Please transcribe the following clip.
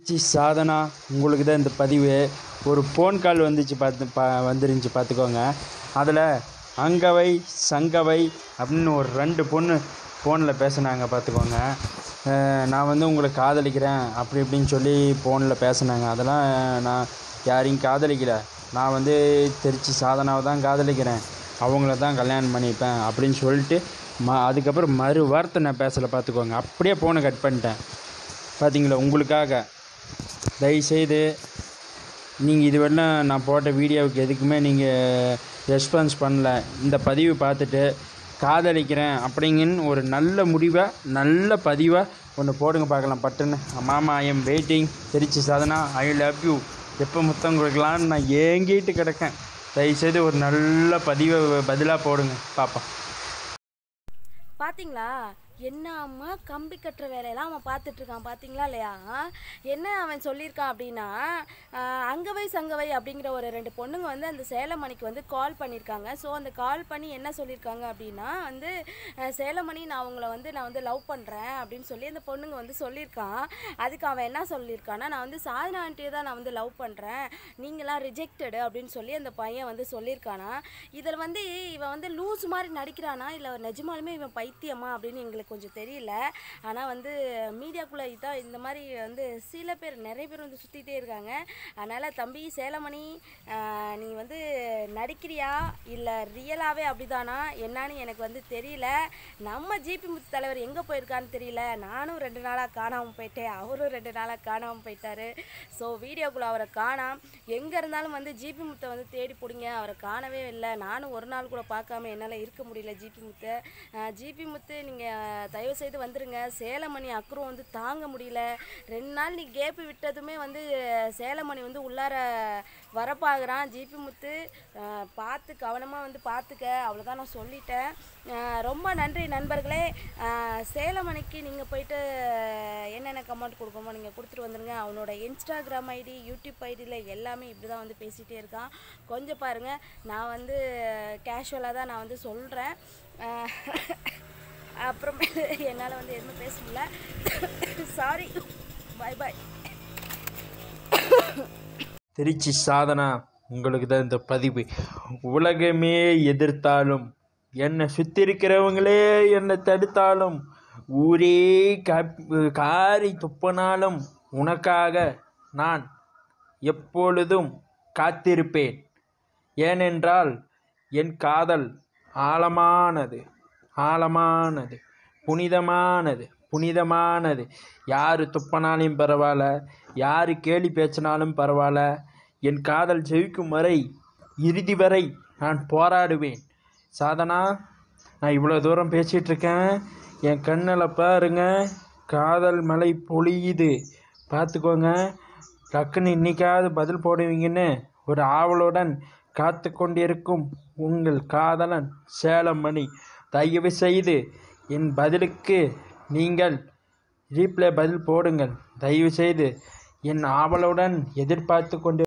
C Sadhana உங்களுக்கு தான் இந்த பதிவு ஒரு ஃபோன் கால் வந்துச்சு பார்த்து பா வந்துருந்துச்சு பார்த்துக்கோங்க அதில் அங்கவை சங்கவை அப்படின்னு ஒரு ரெண்டு பொண்ணு ஃபோனில் பேசுனாங்க பார்த்துக்கோங்க அஹ் நான் வந்து உங்களை காதலிக்கிறேன் அப்படி இப்படின்னு சொல்லி ஃபோனில் பேசுனாங்க அதெல்லாம் நான் யாரையும் காதலிக்கலை நான் வந்து திருச்சி சாதனாவை தான் காதலிக்கிறேன் அவங்கள தான் கல்யாணம் பண்ணிப்பேன் அப்படின்னு சொல்லிட்டு ம அதுக்கப்புறம் மறு வார்த்தை நான் பேசலை பார்த்துக்கோங்க அப்படியே ஃபோனை கட் பண்ணிட்டேன் பார்த்தீங்களா உங்களுக்காக தயவுசெய்து நீங்கள் இது வரலாம் நான் போட்ட வீடியோவுக்கு எதுக்குமே நீங்கள் ரெஸ்பான்ஸ் பண்ணல இந்த பதிவு பார்த்துட்டு காதலிக்கிறேன் அப்படிங்கன்னு ஒரு நல்ல முடிவை நல்ல பதிவாக ஒன்று போடுங்க பார்க்கலாம் பட்டுன்னு மாமா I am waiting Trichy Sadhana I love you எப்போ முத்தம் கொடுக்கலான்னு நான் ஏங்கிட்டு கிடக்கேன் தயவுசெய்து ஒரு நல்ல பதிவை பதிலாக போடுங்க பார்ப்போம் பாத்தீங்களா என்ன அம்மா கம்பி கட்டுற வேலையெல்லாம் அவன் பார்த்துட்டு இருக்கான் பாத்தீங்களா இல்லையா என்ன அவன் சொல்லியிருக்கான் அப்படின்னா ஆஹ், அங்கவை சங்கவை அப்படிங்கிற ஒரு ரெண்டு பொண்ணுங்க வந்து அந்த சேலமணிக்கு வந்து கால் பண்ணியிருக்காங்க ஸோ அந்த கால் பண்ணி என்ன சொல்லியிருக்காங்க அப்படின்னா வந்து அஹ், சேலமணி நான் அவங்கள வந்து நான் வந்து லவ் பண்ணுறேன் அப்படின்னு சொல்லி அந்த பொண்ணுங்க வந்து சொல்லியிருக்கான் அதுக்கு அவன் என்ன சொல்லியிருக்கான்னா நான் வந்து சாதனா ஆண்டியை தான் நான் வந்து லவ் பண்ணுறேன் நீங்களாம் ரிஜெக்டடு அப்படின்னு சொல்லி அந்த பையன் வந்து சொல்லியிருக்கானா இதில் வந்து இவன் வந்து லூஸ் மாதிரி நடிக்கிறானா இல்லை நிஜமாலுமே இவன் பைத்தியமா அப்படின்னு எங்களுக்கு கொஞ்சம் தெரியல ஆனால் வந்து மீடியாக்குள்ளே இதான் இந்த மாதிரி வந்து சில பேர் நிறைய பேர் வந்து சுற்றிட்டே இருக்காங்க அதனால் தம்பி சேலமணி ஆஹ், நீ வந்து நடிக்கிறியா இல்லை ரியலாகவே அப்படிதானா என்னன்னு எனக்கு வந்து தெரியல நம்ம ஜிபி முத்து தலைவர் எங்கே போயிருக்கான்னு தெரியல நானும் ரெண்டு நாளாக காணாமல் போயிட்டேன் அவரும் ரெண்டு நாளாக காணாமல் போயிட்டாரு ஸோ வீடியோக்குள்ளே அவரை காணாம் எங்கே இருந்தாலும் வந்து ஜிபி முத்தை வந்து தேடி பிடிங்க அவரை காணவே இல்லை நானும் ஒரு நாள் கூட பார்க்காம என்னால் இருக்க முடியல ஜிபி முத்து ஜிபி முத்து நீங்கள் தயவு செய்து வந்துருங்க சேலமணி அக்குறம் வந்து தாங்க முடியல ரெண்டு நாள் நீ கேப்பு விட்டதுமே வந்து சேலமணி வந்து உள்ளார வரப்பாகிறான் ஜிபி முத்து அஹ், பார்த்து கவனமாக வந்து பார்த்துக்க அவ்வளோதான் நான் சொல்லிட்டேன் அஹ், ரொம்ப நன்றி நண்பர்களே அஹ், சேலமணிக்கு நீங்கள் போயிட்டு என்னென்ன கமெண்ட் கொடுக்கணுமோ நீங்கள் கொடுத்துட்டு வந்துடுங்க அவனோட இன்ஸ்டாகிராம் ஐடி யூடியூப் ஐடியில் எல்லாமே இப்படி தான் வந்து பேசிகிட்டே இருக்கான் கொஞ்சம் பாருங்கள் நான் வந்து கேஷுவலாக தான் நான் வந்து சொல்கிறேன் அப்புறமேலு என்னால் வந்து எதுவுமே பேச முடியல sorry bye bye Trichy Sadhana உங்களுக்கு தான் இந்த பதிவு உலகமே எதிர்த்தாலும் என்னை சுற்றி இருக்கிறவங்களே என்னை தடுத்தாலும் ஊரே கப் காரி துப்பினாலும் உனக்காக நான் எப்பொழுதும் காத்திருப்பேன் ஏனென்றால் என் காதல் ஆழமானது ஆழமானது புனிதமானது புனிதமானது யார் துப்பனாலும் பரவாயில்ல யார் கேலி பேச்சினாலும் பரவாயில்ல என் காதல் ஜெயிக்கும் வரை இறுதி வரை நான் போராடுவேன் சாதனா நான் இவ்வளோ தூரம் பேசிகிட்டு இருக்கேன் என் கண்ணில் பாருங்க காதல் மழை பொழியுது பார்த்துக்கோங்க டக்குன்னு இன்னைக்காவது பதில் போடுவீங்கன்னு ஒரு ஆவலுடன் காத்து கொண்டிருக்கும் உங்கள் காதலன் சேலமணி தயவு செய்து என் பதிலுக்கு நீங்கள் ரீப்ளே பதில் போடுங்கள் தயவு செய்து என் ஆவலுடன் எதிர்பார்த்து கொண்டு